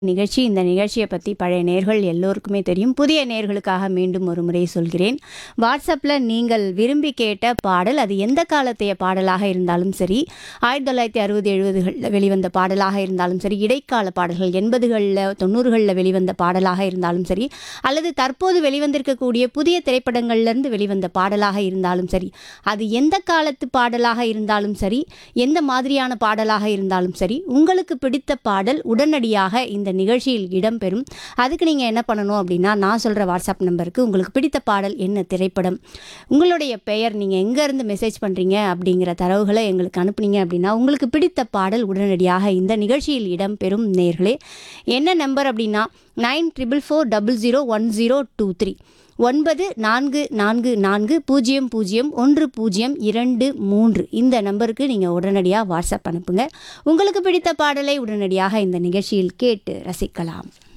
நிகழ்ச்சி இந்த நிகழ்ச்சியை பற்றி பழைய நேர்கள் எல்லோருக்குமே தெரியும் புதிய நேர்களுக்காக மீண்டும் ஒரு முறை சொல்கிறேன் வாட்ஸ்அப்பில் நீங்கள் விரும்பி கேட்ட பாடல் அது எந்த காலத்தைய பாடலாக இருந்தாலும் சரி ஆயிரத்தி தொள்ளாயிரத்தி அறுபது எழுபதுகளில் வெளிவந்த பாடலாக இருந்தாலும் சரி இடைக்கால பாடல்கள் எண்பதுகளில் தொண்ணூறுகளில் வெளிவந்த பாடலாக இருந்தாலும் சரி அல்லது தற்போது வெளிவந்திருக்கக்கூடிய புதிய திரைப்படங்கள்லேருந்து வெளிவந்த பாடலாக இருந்தாலும் சரி அது எந்த காலத்து பாடலாக இருந்தாலும் சரி எந்த மாதிரியான பாடலாக இருந்தாலும் சரி உங்களுக்கு பிடித்த பாடல் உடனடியாக இந்த நிகழ்ச்சியில் இடம்பெறும் அதுக்கு நீங்கள் என்ன பண்ணணும் அப்படின்னா நான் சொல்கிற வாட்ஸ்அப் நம்பருக்கு உங்களுக்கு பிடித்த பாடல் என்ன திரைப்படம் உங்களுடைய பெயர் நீங்கள் எங்கேருந்து மெசேஜ் பண்ணுறீங்க அப்படிங்கிற தரவுகளை எங்களுக்கு அனுப்புனீங்க அப்படின்னா உங்களுக்கு பிடித்த பாடல் உடனடியாக இந்த நிகழ்ச்சியில் இடம்பெறும் நேர்களே என்ன நம்பர் அப்படின்னா nine triple four double zero one zero two three ஒன்பது நான்கு நான்கு நான்கு பூஜ்ஜியம் பூஜ்ஜியம் ஒன்று பூஜ்ஜியம் இரண்டு மூன்று இந்த நம்பருக்கு நீங்கள் உடனடியாக வாட்ஸ்அப் அனுப்புங்க உங்களுக்கு பிடித்த பாடலை உடனடியாக இந்த நிகழ்ச்சியில் கேட்டு ரசிக்கலாம்